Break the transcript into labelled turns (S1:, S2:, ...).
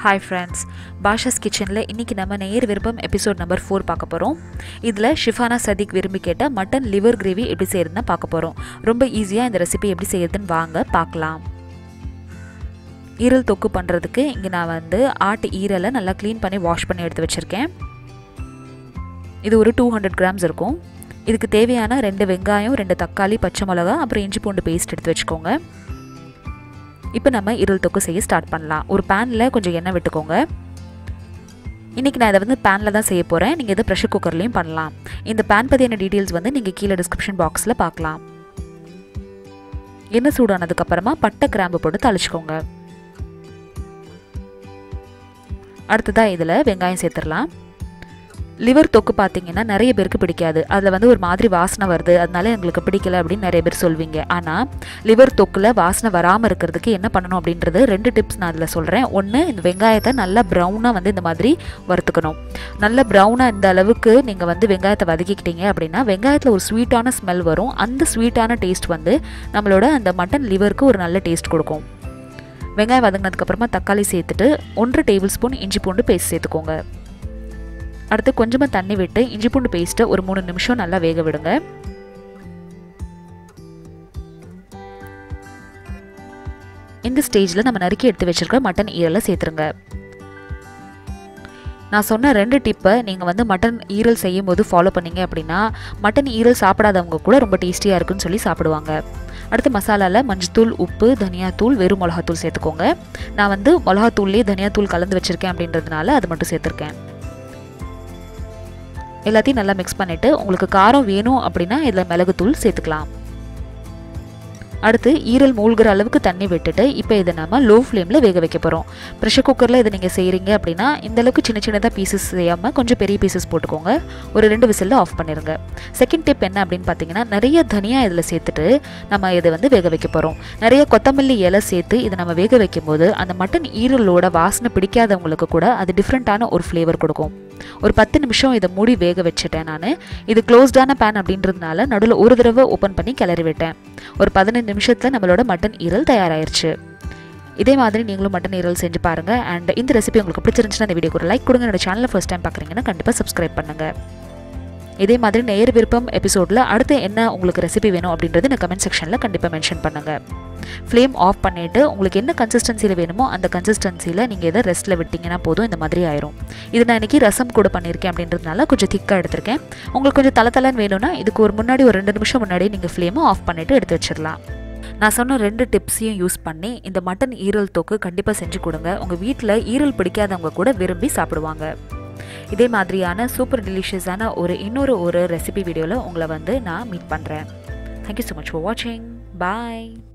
S1: hi friends Basha's கிச்சனில் இன்றைக்கி நம்ம நேர் விருப்பம் எபிசோட் நம்பர் ஃபோர் பார்க்க போகிறோம் இதில் ஷிஃபானா சதிக் விரும்பி கேட்ட மட்டன் லிவர் கிரேவி எப்படி செய்யறதுன்னு பார்க்க போகிறோம் ரொம்ப ஈஸியாக இந்த ரெசிபி எப்படி செய்யறதுன்னு வாங்க பார்க்கலாம் ஈரல் தொக்கு பண்ணுறதுக்கு இங்கே நான் வந்து ஆட்டு ஈரலை நல்லா க்ளீன் பண்ணி வாஷ் பண்ணி எடுத்து வச்சுருக்கேன் இது ஒரு டூ ஹண்ட்ரட் கிராம்ஸ் இருக்கும் இதுக்கு தேவையான ரெண்டு வெங்காயம் ரெண்டு தக்காளி பச்சை மிளகா அப்புறம் இஞ்சி பூண்டு பேஸ்ட் எடுத்து வச்சுக்கோங்க இப்போ நம்ம இருள் தொக்கு செய்ய ஸ்டார்ட் பண்ணலாம் ஒரு பேனில் கொஞ்சம் எண்ணெய் விட்டுக்கோங்க இன்றைக்கி நான் இதை வந்து பேனில் தான் செய்ய போகிறேன் நீங்கள் இதை ப்ரெஷர் குக்கர்லேயும் பண்ணலாம் இந்த பேன் பற்றியான டீட்டெயில்ஸ் வந்து நீங்கள் கீழே டிஸ்கிரிப்ஷன் பாக்ஸில் பார்க்கலாம் எண்ணெய் சூடானதுக்கப்புறமா பட்டை கிராம்பு போட்டு தளிச்சுக்கோங்க அடுத்ததாக இதில் வெங்காயம் சேர்த்துடலாம் லிவர் தொக்கு பார்த்தீங்கன்னா நிறைய பேருக்கு பிடிக்காது அதில் வந்து ஒரு மாதிரி வாசனை வருது அதனால எங்களுக்கு பிடிக்கல அப்படின்னு நிறைய பேர் சொல்வீங்க ஆனால் லிவர் தொக்கில் வாசனை வராமல் இருக்கிறதுக்கு என்ன பண்ணணும் அப்படின்றது ரெண்டு டிப்ஸ் நான் அதில் சொல்கிறேன் ஒன்று இந்த வெங்காயத்தை நல்லா ப்ரௌனாக வந்து இந்த மாதிரி வறுத்துக்கணும் நல்ல ப்ரௌனாக இந்த அளவுக்கு நீங்கள் வந்து வெங்காயத்தை வதக்கிக்கிட்டீங்க அப்படின்னா வெங்காயத்தில் ஒரு ஸ்வீட்டான ஸ்மெல் வரும் அந்த ஸ்வீட்டான டேஸ்ட் வந்து நம்மளோட அந்த மட்டன் லிவருக்கு ஒரு நல்ல டேஸ்ட் கொடுக்கும் வெங்காயம் வதங்கினதுக்கப்புறமா தக்காளி சேர்த்துட்டு ஒன்றரை டேபிள் ஸ்பூன் இஞ்சி பூண்டு பேஸ்ட் சேர்த்துக்கோங்க அடுத்து கொஞ்சமாக தண்ணி விட்டு இஞ்சி பூண்டு பேஸ்ட்டை ஒரு மூணு நிமிஷம் நல்லா வேக விடுங்க இந்த ஸ்டேஜில் நம்ம நறுக்கி எடுத்து வச்சுருக்க மட்டன் ஈரலை சேர்த்துருங்க நான் சொன்ன ரெண்டு டிப்பை நீங்கள் வந்து மட்டன் ஈரல் செய்யும் போது ஃபாலோ பண்ணீங்க அப்படின்னா மட்டன் ஈரல் சாப்பிடாதவங்க கூட ரொம்ப டேஸ்டியாக இருக்குன்னு சொல்லி சாப்பிடுவாங்க அடுத்து மசாலாவில் மஞ்சத்தூள் உப்பு தனியாத்தூள் வெறும் மிளகாத்தூள் சேர்த்துக்கோங்க நான் வந்து மிளகாத்தூள்லேயே தனியாத்தூள் கலந்து வச்சுருக்கேன் அப்படின்றதுனால அது மட்டும் சேர்த்துருக்கேன் எல்லாத்தையும் நல்லா மிக்ஸ் பண்ணிவிட்டு உங்களுக்கு காரம் வேணும் அப்படின்னா இதில் மிளகுத்தூள் சேர்த்துக்கலாம் அடுத்து ஈரல் மூழ்கிற அளவுக்கு தண்ணி விட்டுட்டு இப்போ இதை நம்ம லோ ஃப்ளேமில் வேக வைக்க போகிறோம் ப்ரெஷர் குக்கரில் இதை நீங்கள் செய்கிறீங்க அப்படின்னா இந்தளவுக்கு சின்ன சின்னதாக பீசஸ் செய்யாமல் கொஞ்சம் பெரிய பீசஸ் போட்டுக்கோங்க ஒரு ரெண்டு விசிலில் ஆஃப் பண்ணிடுங்க செகண்ட் டிப் என்ன அப்படின்னு பார்த்தீங்கன்னா நிறைய தனியாக இதில் சேர்த்துட்டு நம்ம இதை வந்து வேக வைக்க போகிறோம் நிறைய கொத்தமல்லி இலை சேர்த்து இதை நம்ம வேக வைக்கும் போது அந்த மட்டன் ஈரலோட வாசனை பிடிக்காதவங்களுக்கு கூட அது டிஃப்ரெண்ட்டான ஒரு ஃப்ளேவர் கொடுக்கும் ஒரு பத்து நிமிஷம் இதை மூடி வேக வச்சுட்டேன் நான் இது க்ளோஸ்டான பேன் அப்படின்றதுனால நடுவில் ஒரு தடவை ஓப்பன் பண்ணி கிளறி விட்டேன் ஒரு பதினஞ்சு நிமிஷத்தில் நம்மளோட மட்டன் ஈரல் தயாராகிருச்சு இதே மாதிரி நீங்களும் மட்டன் ஈரல் செஞ்சு பாருங்கள் அண்ட் இந்த ரெசிபி உங்களுக்கு பிடிச்சிருந்துச்சுன்னா இந்த வீடியோக்கு ஒரு லைக் கொடுங்க என்னோட சேனலை ஃபஸ்ட் டைம் பார்க்குறீங்கன்னா கண்டிப்பாக சப்ஸ்கிரைப் பண்ணுங்கள் இதே மாதிரி நேர் விருப்பம் எபிசோடில் அடுத்து என்ன உங்களுக்கு ரெசிபி வேணும் அப்படின்றது இந்த கமெண்ட் செக்ஷனில் கண்டிப்பாக மென்ஷன் பண்ணுங்கள் ஃப்ளேம் ஆஃப் பண்ணிவிட்டு உங்களுக்கு என்ன கன்சிஸ்டன்சியில் வேணுமோ அந்த கன்சிஸ்டன்சியில் நீங்கள் எதை ரெஸ்ட்டில் விட்டிங்கன்னா போதும் இந்த மாதிரி ஆயிரும் இது நான் இன்றைக்கி ரசம் கூட பண்ணியிருக்கேன் அப்படின்றதுனால கொஞ்சம் திக்காக எடுத்திருக்கேன் உங்களுக்கு கொஞ்சம் தலை தலைன்னு வேணும்னா இதுக்கு ஒரு முன்னாடி ஒரு ரெண்டு நிமிஷம் முன்னாடி நீங்கள் ஃப்ளேமை ஆஃப் பண்ணிவிட்டு எடுத்து வச்சிடலாம் நான் சொன்ன ரெண்டு டிப்ஸையும் யூஸ் பண்ணி இந்த மட்டன் ஈரல் தொக்கு கண்டிப்பாக செஞ்சு கொடுங்க உங்கள் வீட்டில் ஈரல் பிடிக்காதவங்க கூட விரும்பி சாப்பிடுவாங்க இதே மாதிரியான சூப்பர் டெலிஷியஸான ஒரு இன்னொரு ஒரு ரெசிபி வீடியோவில் உங்களை வந்து நான் மீட் பண்ணுறேன் தேங்க்யூ ஸோ மச் ஃபார் வாட்சிங் பாய்